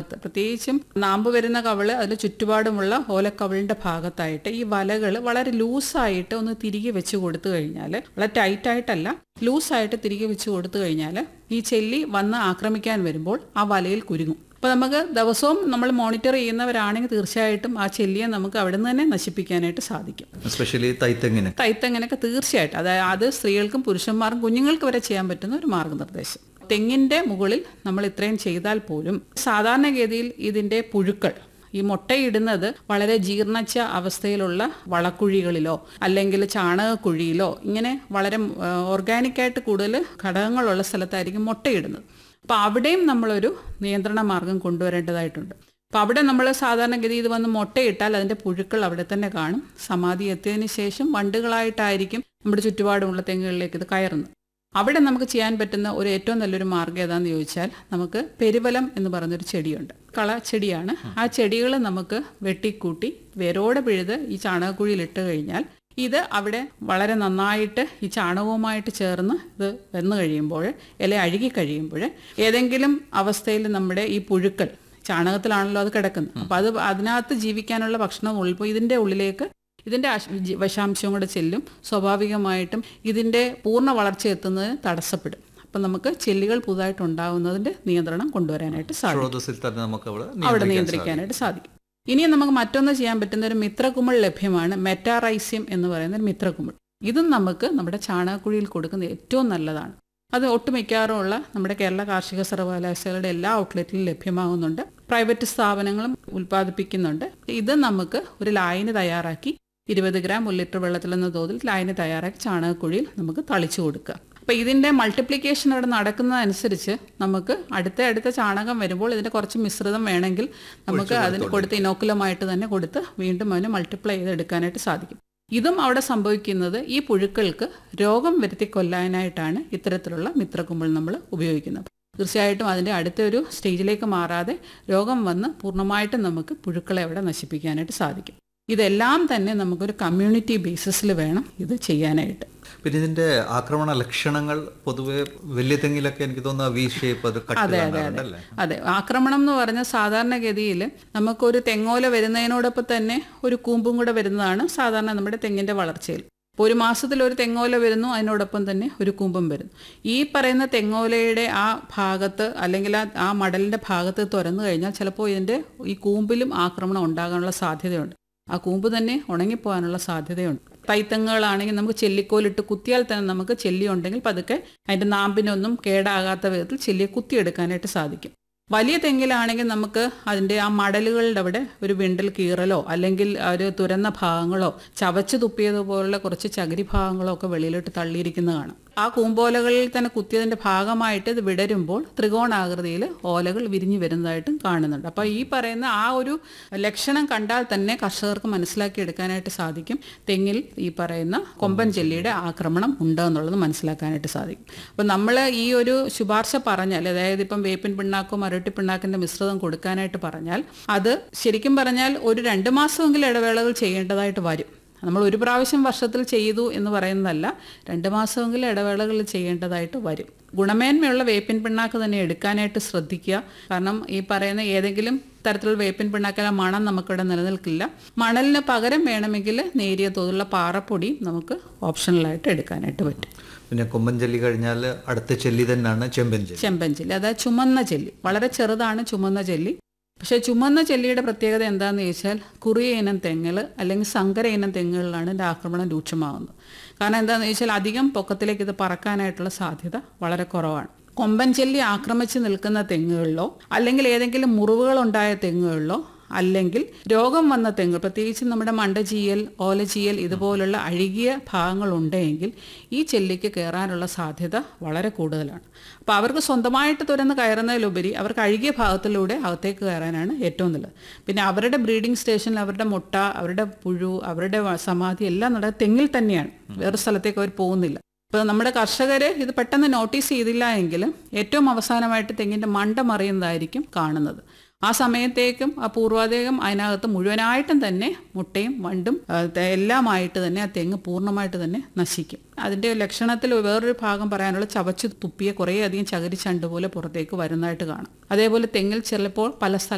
ഭാഗത്ത് പ്രത്യേകിച്ചും നാമ്പ് വരുന്ന കവള് അതിന് ചുറ്റുപാടുമുള്ള ഓലക്കവിളിന്റെ ഭാഗത്തായിട്ട് ഈ വലകൾ വളരെ ലൂസായിട്ട് ഒന്ന് തിരികെ വെച്ച് കൊടുത്തു കഴിഞ്ഞാൽ വളരെ ടൈറ്റായിട്ടല്ല ലൂസായിട്ട് തിരികെ വെച്ച് കൊടുത്തു കഴിഞ്ഞാൽ ഈ ചെല്ലി വന്ന് ആക്രമിക്കാൻ വരുമ്പോൾ ആ വലയിൽ കുരുങ്ങും അപ്പോൾ നമുക്ക് ദിവസവും നമ്മൾ മോണിറ്റർ ചെയ്യുന്നവരാണെങ്കിൽ തീർച്ചയായിട്ടും ആ ചെല്ലിയെ നമുക്ക് അവിടെ നിന്ന് തന്നെ നശിപ്പിക്കാനായിട്ട് സാധിക്കും എസ്പെഷ്യലി തൈത്തെങ്ങിന് തൈത്തങ്ങനൊക്കെ തീർച്ചയായിട്ടും അതായത് അത് സ്ത്രീകൾക്കും പുരുഷന്മാർക്കും കുഞ്ഞുങ്ങൾക്ക് വരെ ചെയ്യാൻ പറ്റുന്ന ഒരു മാർഗനിർദ്ദേശം തെങ്ങിന്റെ മുകളിൽ നമ്മൾ ഇത്രയും ചെയ്താൽ പോലും സാധാരണഗതിയിൽ ഇതിന്റെ പുഴുക്കൾ ഈ മുട്ടയിടുന്നത് വളരെ ജീർണിച്ച അവസ്ഥയിലുള്ള വളക്കുഴികളിലോ അല്ലെങ്കിൽ ചാണകക്കുഴിയിലോ ഇങ്ങനെ വളരെ ഓർഗാനിക്കായിട്ട് കൂടുതൽ ഘടകങ്ങളുള്ള സ്ഥലത്തായിരിക്കും മുട്ടയിടുന്നത് അപ്പോൾ അവിടെയും നമ്മളൊരു നിയന്ത്രണ മാർഗം കൊണ്ടുവരേണ്ടതായിട്ടുണ്ട് അപ്പോൾ അവിടെ നമ്മൾ സാധാരണഗതി ഇത് വന്ന് മുട്ടയിട്ടാൽ അതിൻ്റെ പുഴുക്കൾ അവിടെ തന്നെ കാണും സമാധി എത്തിയതിന് ശേഷം വണ്ടുകളായിട്ടായിരിക്കും നമ്മുടെ ചുറ്റുപാടുമുള്ള തെങ്ങുകളിലേക്ക് ഇത് കയറുന്നത് അവിടെ നമുക്ക് ചെയ്യാൻ പറ്റുന്ന ഒരു ഏറ്റവും നല്ലൊരു മാർഗ്ഗം ഏതാന്ന് ചോദിച്ചാൽ നമുക്ക് പെരുവലം എന്ന് പറയുന്നൊരു ചെടിയുണ്ട് കള ചെടിയാണ് ആ ചെടികൾ നമുക്ക് വെട്ടിക്കൂട്ടി വേരോടെ പിഴുത് ഈ ചാണകക്കുഴിയിൽ ഇട്ട് കഴിഞ്ഞാൽ ഇത് അവിടെ വളരെ നന്നായിട്ട് ഈ ചാണകവുമായിട്ട് ചേർന്ന് ഇത് വന്നു കഴിയുമ്പോൾ ഇല അഴുകി കഴിയുമ്പോൾ ഏതെങ്കിലും അവസ്ഥയിൽ നമ്മുടെ ഈ പുഴുക്കൾ ചാണകത്തിലാണല്ലോ അത് കിടക്കുന്നത് അപ്പം അത് അതിനകത്ത് ജീവിക്കാനുള്ള ഭക്ഷണം ഉൾപ്പോൾ ഇതിൻ്റെ ഉള്ളിലേക്ക് ഇതിൻ്റെ വിഷാംശം കൂടെ ചെല്ലും സ്വാഭാവികമായിട്ടും ഇതിൻ്റെ പൂർണ്ണ വളർച്ച എത്തുന്നതിന് തടസ്സപ്പെടും അപ്പം നമുക്ക് ചെല്ലുകൾ പുതുതായിട്ട് ഉണ്ടാകുന്നതിൻ്റെ നിയന്ത്രണം കൊണ്ടുവരാനായിട്ട് സാധിക്കും സ്രോതസ്സിൽ തന്നെ നമുക്ക് അവിടെ അവിടെ നിയന്ത്രിക്കാൻ നിയന്ത്രിക്കാനായിട്ട് സാധിക്കും ഇനി നമുക്ക് മറ്റൊന്ന് ചെയ്യാൻ പറ്റുന്ന ഒരു മിത്രകുമിൾ ലഭ്യമാണ് മെറ്റാറൈസ്യം എന്ന് പറയുന്ന ഒരു മിത്രകുമിൾ ഇതും നമുക്ക് നമ്മുടെ ചാണകക്കുഴിയിൽ കൊടുക്കുന്ന ഏറ്റവും നല്ലതാണ് അത് ഒട്ടുമിക്കാറുമുള്ള നമ്മുടെ കേരള കാർഷിക സർവകലാശാലയുടെ എല്ലാ ഔട്ട്ലെറ്റിലും ലഭ്യമാകുന്നുണ്ട് പ്രൈവറ്റ് സ്ഥാപനങ്ങളും ഉൽപ്പാദിപ്പിക്കുന്നുണ്ട് ഇത് നമുക്ക് ഒരു ലായനി തയ്യാറാക്കി ഇരുപത് ഗ്രാം ഒരു ലിറ്റർ വെള്ളത്തിലെന്ന തോതിൽ ലായനി തയ്യാറാക്കി ചാണകക്കുഴിയിൽ നമുക്ക് തളിച്ചു കൊടുക്കുക അപ്പോൾ ഇതിൻ്റെ മൾട്ടിപ്ലിക്കേഷൻ അവിടെ നടക്കുന്നതനുസരിച്ച് നമുക്ക് അടുത്ത അടുത്ത ചാണകം വരുമ്പോൾ ഇതിൻ്റെ കുറച്ച് മിശ്രിതം വേണമെങ്കിൽ നമുക്ക് അതിന് കൊടുത്ത് ഇനോക്കുലമായിട്ട് തന്നെ കൊടുത്ത് വീണ്ടും അതിന് മൾട്ടിപ്ലൈ ചെയ്തെടുക്കാനായിട്ട് സാധിക്കും ഇതും അവിടെ സംഭവിക്കുന്നത് ഈ പുഴുക്കൾക്ക് രോഗം വരുത്തി കൊല്ലാനായിട്ടാണ് ഇത്തരത്തിലുള്ള മിത്രക്കുമ്പിൾ നമ്മൾ ഉപയോഗിക്കുന്നത് തീർച്ചയായിട്ടും അതിൻ്റെ അടുത്ത ഒരു സ്റ്റേജിലേക്ക് മാറാതെ രോഗം വന്ന് പൂർണ്ണമായിട്ടും നമുക്ക് പുഴുക്കളെ അവിടെ നശിപ്പിക്കാനായിട്ട് സാധിക്കും ഇതെല്ലാം തന്നെ നമുക്കൊരു കമ്മ്യൂണിറ്റി ബേസിസിൽ വേണം ഇത് ചെയ്യാനായിട്ട് പിന്നെ ഇതിന്റെ ആക്രമണ ലക്ഷണങ്ങൾ പൊതുവെ വലിയ തെങ്ങിലൊക്കെ എനിക്ക് തോന്നുന്നു വി ഷേപ്പ് അത് കട്ട് കാണാറുണ്ടല്ലേ അതെ ആക്രമണം എന്ന് പറഞ്ഞാൽ സാധാരണഗതിയിൽ നമുക്കൊരു തെങ്ങോല വരുന്നതിനോടൊപ്പം തന്നെ ഒരു കൂമ്പും കൂടെ വരുന്നതാണ് സാധാരണ നമ്മുടെ തെങ്ങിൻ്റെ വളർച്ചയിൽ ഇപ്പോൾ ഒരു മാസത്തിൽ ഒരു തെങ്ങോല വരുന്നു അതിനോടൊപ്പം തന്നെ ഒരു കൂമ്പും വരുന്നു ഈ പറയുന്ന തെങ്ങോലയുടെ ആ ഭാഗത്ത് അല്ലെങ്കിൽ ആ ആ മടലിൻ്റെ ഭാഗത്ത് തുറന്നു കഴിഞ്ഞാൽ ചിലപ്പോൾ ഇതിൻ്റെ ഈ കൂമ്പിലും ആക്രമണം ഉണ്ടാകാനുള്ള സാധ്യതയുണ്ട് ആ കൂമ്പ് തന്നെ ഉണങ്ങിപ്പോകാനുള്ള സാധ്യതയുണ്ട് തൈത്തങ്ങുകളാണെങ്കിൽ നമുക്ക് ചെല്ലിക്കോലിട്ട് കുത്തിയാൽ തന്നെ നമുക്ക് ചെല്ലി ഉണ്ടെങ്കിൽ പതുക്കെ അതിൻ്റെ നാമ്പിനൊന്നും കേടാകാത്ത വിധത്തിൽ ചെല്ലിയെ കുത്തിയെടുക്കാനായിട്ട് സാധിക്കും വലിയ തെങ്ങിലാണെങ്കിൽ നമുക്ക് അതിൻ്റെ ആ മടലുകളുടെ അവിടെ ഒരു വിണ്ടൽ കീറലോ അല്ലെങ്കിൽ ഒരു തുരന്ന ഭാഗങ്ങളോ ചവച്ച് തുപ്പിയതുപോലുള്ള കുറച്ച് ചകിരി ഭാഗങ്ങളോ ഒക്കെ വെളിയിലോട്ട് തള്ളിയിരിക്കുന്നത് കാണാം ആ കൂമ്പോലകളിൽ തന്നെ കുത്തിയതിൻ്റെ ഭാഗമായിട്ട് ഇത് വിടരുമ്പോൾ ത്രികോണാകൃതിയിൽ ഓലകൾ വിരിഞ്ഞു വരുന്നതായിട്ടും കാണുന്നുണ്ട് അപ്പോൾ ഈ പറയുന്ന ആ ഒരു ലക്ഷണം കണ്ടാൽ തന്നെ കർഷകർക്ക് മനസ്സിലാക്കി എടുക്കാനായിട്ട് സാധിക്കും തെങ്ങിൽ ഈ പറയുന്ന കൊമ്പൻ ചെല്ലിയുടെ ആക്രമണം ഉണ്ട് എന്നുള്ളത് മനസ്സിലാക്കാനായിട്ട് സാധിക്കും അപ്പോൾ നമ്മൾ ഈ ഒരു ശുപാർശ പറഞ്ഞാൽ അതായത് ഇപ്പം വേപ്പിൻ പിണ്ണാക്കോ മരട്ടി പിണ്ണാക്കിൻ്റെ മിശ്രിതം കൊടുക്കാനായിട്ട് പറഞ്ഞാൽ അത് ശരിക്കും പറഞ്ഞാൽ ഒരു രണ്ട് മാസമെങ്കിലും ഇടവേളകൾ ചെയ്യേണ്ടതായിട്ട് വരും നമ്മൾ ഒരു പ്രാവശ്യം വർഷത്തിൽ ചെയ്തു എന്ന് പറയുന്നതല്ല രണ്ട് മാസമെങ്കിലും ഇടവേളകളിൽ ചെയ്യേണ്ടതായിട്ട് വരും ഗുണമേന്മയുള്ള വേപ്പിൻ പിണ്ണാക്ക് തന്നെ എടുക്കാനായിട്ട് ശ്രദ്ധിക്കുക കാരണം ഈ പറയുന്ന ഏതെങ്കിലും തരത്തിലുള്ള വേപ്പിൻ പിണ്ണാക്കിലെ മണം നമുക്കിവിടെ നിലനിൽക്കില്ല മണലിന് പകരം വേണമെങ്കിൽ നേരിയ തോതിലുള്ള പാറപ്പൊടിയും നമുക്ക് ഓപ്ഷണലായിട്ട് എടുക്കാനായിട്ട് പറ്റും പിന്നെ കൊമ്പൻ ചെല്ലി കഴിഞ്ഞാൽ അടുത്ത ചെല്ലി തന്നെയാണ് ചെമ്പൻ ചെല്ലി ചെമ്പൻ ചെല്ലി അതായത് ചുമന്ന ചെല്ലി വളരെ ചെറുതാണ് ചുമന്ന ചെല്ലി പക്ഷേ ചുമന്ന ചെല്ലിയുടെ പ്രത്യേകത എന്താണെന്ന് ചോദിച്ചാൽ കുറിയ ഇനം തെങ്ങുകൾ അല്ലെങ്കിൽ സങ്കര ഇനം തെങ്ങുകളിലാണ് ഇതിൻ്റെ ആക്രമണം രൂക്ഷമാകുന്നത് കാരണം എന്താണെന്ന് ചോദിച്ചാൽ അധികം പൊക്കത്തിലേക്ക് ഇത് പറക്കാനായിട്ടുള്ള സാധ്യത വളരെ കുറവാണ് കൊമ്പൻ ചെല്ലി ആക്രമിച്ച് നിൽക്കുന്ന തെങ്ങുകളിലോ അല്ലെങ്കിൽ ഏതെങ്കിലും മുറിവുകളുണ്ടായ തെങ്ങുകളിലോ അല്ലെങ്കിൽ രോഗം വന്ന തെങ്ങ് പ്രത്യേകിച്ച് നമ്മുടെ മണ്ടചീയൽ ഓലചീയൽ ഇതുപോലുള്ള അഴുകിയ ഭാഗങ്ങളുണ്ടെങ്കിൽ ഈ ചെല്ലിക്ക് കയറാനുള്ള സാധ്യത വളരെ കൂടുതലാണ് അപ്പോൾ അവർക്ക് സ്വന്തമായിട്ട് തുറന്ന് കയറുന്നതിലുപരി അവർക്ക് അഴുകിയ ഭാഗത്തിലൂടെ അകത്തേക്ക് കയറാനാണ് ഏറ്റവും നല്ലത് പിന്നെ അവരുടെ ബ്രീഡിംഗ് സ്റ്റേഷനിൽ അവരുടെ മുട്ട അവരുടെ പുഴു അവരുടെ സമാധി എല്ലാം നടക്കുക തെങ്ങിൽ തന്നെയാണ് വേറെ സ്ഥലത്തേക്ക് അവർ പോകുന്നില്ല ഇപ്പോൾ നമ്മുടെ കർഷകർ ഇത് പെട്ടെന്ന് നോട്ടീസ് ചെയ്തില്ല എങ്കിൽ ഏറ്റവും അവസാനമായിട്ട് തെങ്ങിൻ്റെ മണ്ട മറിയുന്നതായിരിക്കും കാണുന്നത് ആ സമയത്തേക്കും ആ പൂർവാധികം അതിനകത്ത് മുഴുവനായിട്ടും തന്നെ മുട്ടയും വണ്ടും എല്ലാമായിട്ട് തന്നെ ആ തെങ്ങ് പൂർണ്ണമായിട്ട് തന്നെ നശിക്കും അതിൻ്റെ ലക്ഷണത്തിൽ വേറൊരു ഭാഗം പറയാനുള്ള ചവച്ച് തുപ്പിയ കുറേയധികം ചകിരി ചണ്ട് പോലെ പുറത്തേക്ക് വരുന്നതായിട്ട് കാണാം അതേപോലെ തെങ്ങിൽ ചിലപ്പോൾ പല സ്ഥല